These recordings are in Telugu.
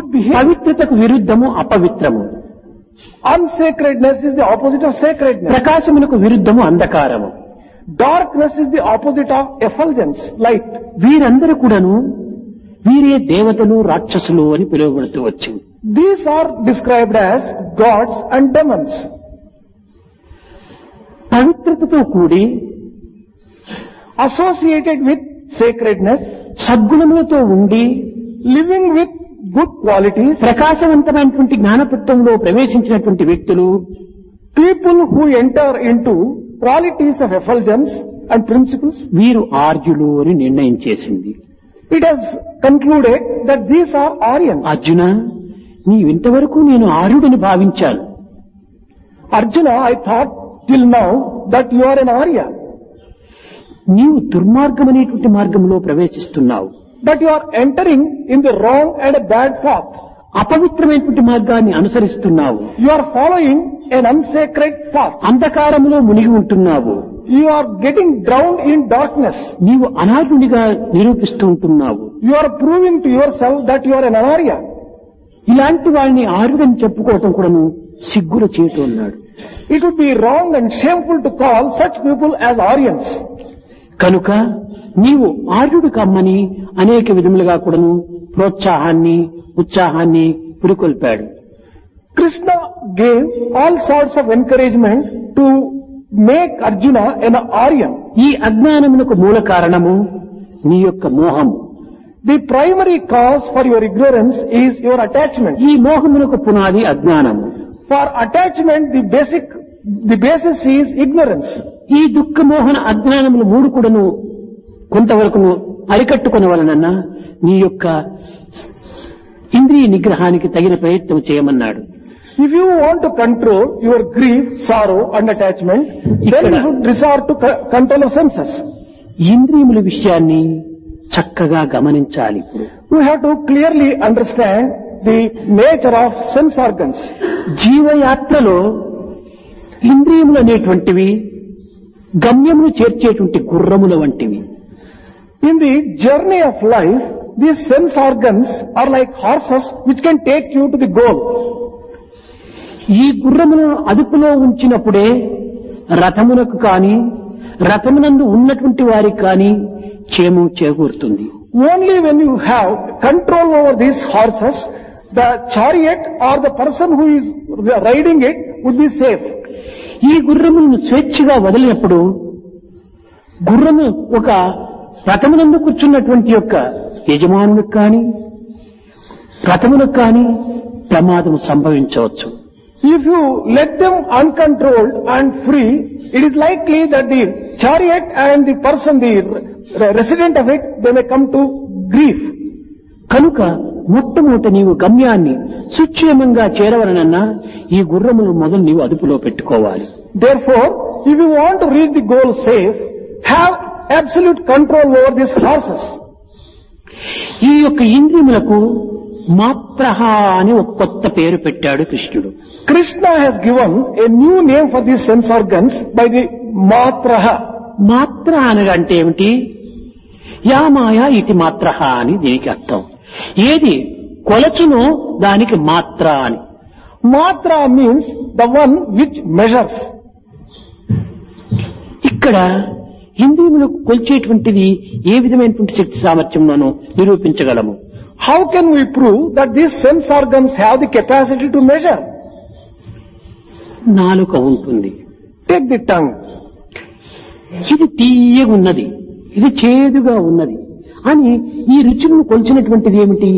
Good behavior. పవిత్రతకు విరుద్ధము అపవిత్రము Unsacredness is the opposite of sacredness. ప్రకాశమునకు విరుద్ధము అంధకారము Darkness is the opposite of effulgence, light. వీరందరూ కూడాను వీరే దేవతలు రాక్షసులు అని పిలువబడుతూ వచ్చింది These are described as gods and demons. పవిత్రతతో కూడి Associated with sacredness, సద్గుణములతో ఉండి living with good qualities, ప్రకాశవంతమైనటువంటి జ్ఞానతత్వంలో ప్రవేశించినటువంటి వ్యక్తులు people who enter into qualities of effulgence and principles, వీరు ఆర్యులు అని నిర్ణయం చేసింది it has concluded that these are Aryans. Arjuna నీవింతవరకు నేను ఆర్యుడని భావించాను Arjuna, I thought till now that you are an Arya, నీవు దుర్మార్గం అనేటువంటి మార్గంలో ప్రవేశిస్తున్నావు but you are entering in the wrong and a bad path. అపవిత్రమైనటువంటి మార్గాన్ని అనుసరిస్తున్నావు You are following an unsacred path. అంధకారములో మునిగి ఉంటున్నావు You are getting drowned in darkness. నీవు అనాథుడిగా నిరూపిస్తూ ఉంటున్నావు You are proving to yourself that you are an Arya. ఇలాంటి వాడిని ఆరుడని చెప్పుకోవటం కూడాను సిగ్గుల చేయటం అన్నాడు It would be wrong and shameful to call such people as Aryans. కనుక నీవు ఆర్యుడు కమ్మని అనేక విధములుగా కూడాను ప్రోత్సాహాన్ని ఉత్సాహాన్ని పురికొల్పాడు Krishna gave all sorts of encouragement to make Arjuna an Aryan. ఈ అజ్ఞానమునకు మూల కారణము నీ యొక్క మోహము The primary cause for your ignorance is your attachment. ఈ మోహమునకు పునాది అజ్ఞానము For attachment, the basic, the basis is ignorance. ఈ దుఃఖ మోహన అజ్ఞానములు మూడు కూడాను కొంతవరకును అరికట్టుకున్న వలన నీ యొక్క ఇంద్రియ నిగ్రహానికి తగిన ప్రయత్నం చేయమన్నాడు If you want to control your grief, sorrow and attachment, then you should resort to co- control of senses. ఇంద్రియముల విషయాన్ని చక్కగా గమనించాలి ఇప్పుడు You have to clearly understand the nature of sense organs. జీవయాత్రలో ఇంద్రియములు అనేటువంటివి గమ్యమును చేర్చేటువంటి గుర్రముల వంటివి In the journey of life, these sense organs are like horses which can take you to the goal. ఈ గుర్రమును అదుపులో ఉంచినప్పుడే రథమునకు కాని రథమునందు ఉన్నటువంటి వారికి కాని క్షేమం చేకూరుతుంది Only when you have control over these horses, the chariot or the person who is riding it would be safe. ఈ గుర్రములను స్వేచ్ఛగా వదిలినప్పుడు గుర్రము ఒక రథమునందు కూర్చున్నటువంటి యొక్క యజమానులకు కాని రథములకు కాని ప్రమాదం సంభవించవచ్చు If you let them uncontrolled and free, it is likely that the chariot and the person, the re- resident of it, they may come to grief. కనుక మొట్టమొదట నీవు గమ్యాన్ని సుక్షేమంగా చేరవలనన్నా ఈ గుర్రమును మొదలు నీవు అదుపులో పెట్టుకోవాలి Therefore, if you want to reach the goal safe, have absolute control over these horses. ఈ యొక్క ఇంద్రియములకు మాత్రహ అని ఒక కొత్త పేరు పెట్టాడు కృష్ణుడు Krishna has given a new name for these sense organs by the matraha. మాత్ర అనగా అంటే ఏమిటి యా మాయా ఇది మాత్ర అని దీనికి అర్థం ఏది కొలచునో దానికి మాత్ర అని Matra means the one which measures. ఇక్కడ ఇంద్రియములకు కొలిచేటువంటిది ఏ విధమైనటువంటి శక్తి సామర్థ్యం మనం నిరూపించగలము How can we prove that these sense organs have the capacity to measure? నాలుక ఉంటుంది Take the tongue. ఇది తీయగా ఉన్నది ఇది చేదుగా ఉన్నది అని ఈ రుచులను కొలిచినటువంటిది ఏమిటి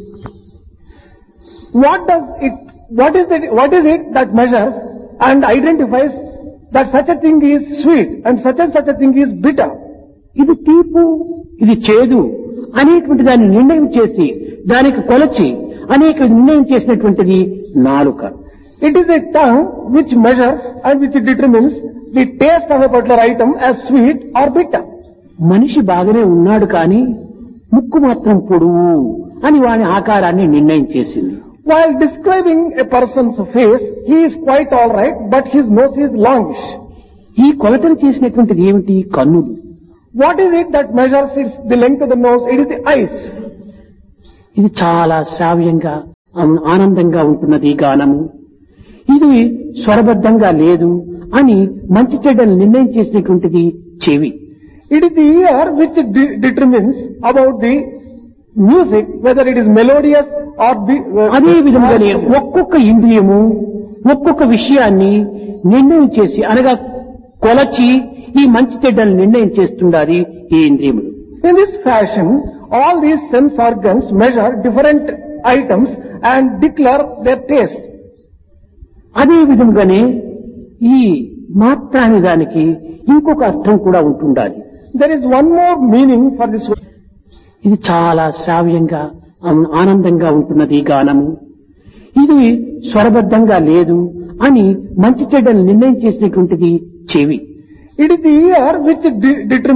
What does it, what is it, what is it that measures and identifies that such a thing is sweet and such and such a thing is bitter? ఇది తీపు ఇది చేదు అనేటువంటి దాన్ని నిర్ణయం చేసి దానికి కొలచి అనేక నిర్ణయం చేసినటువంటిది నాలుక It is a tongue which measures and which determines the taste of a particular item as sweet or bitter. మనిషి బాగానే ఉన్నాడు కానీ ముక్కు మాత్రం పొడువు అని వాని ఆకారాన్ని నిర్ణయం చేసింది While describing a person's face, he is quite alright, but his nose is longish. ఈ కొలతలు చేసినటువంటిది ఏమిటి కన్నులు What is it that measures its, the length of the nose? It is the eyes. ఇది చాలా శ్రావ్యంగా అవును, ఆనందంగా ఉంటున్నది ఈ గానము ఇది స్వరబద్ధంగా లేదు అని మంచి చెడ్డలు నిర్ణయం చేసినటువంటిది చెవి It is the ear which de- determines about the music, whether it is melodious or be, uh, అదే విధంగానే ఒక్కొక్క ఇంద్రియము ఒక్కొక్క విషయాన్ని నిర్ణయం చేసి అనగా కొలచి ఈ మంచి చెడ్డలు నిర్ణయం చేస్తుండాలి ఈ ఇంద్రియములు In this fashion, all these sense organs measure different items and declare their taste. అదే విధంగానే ఈ మాత్ర అనే దానికి ఇంకొక అర్థం కూడా ఉంటుండాలి There is one more meaning for this word. ఇది చాలా శ్రావ్యంగా అవును, ఆనందంగా ఉంటున్నది ఈ గానము ఇది స్వరబద్ధంగా లేదు అని మంచి చెడ్డలు నిర్ణయం చేసినటువంటిది చెవి It is the ear which de- determines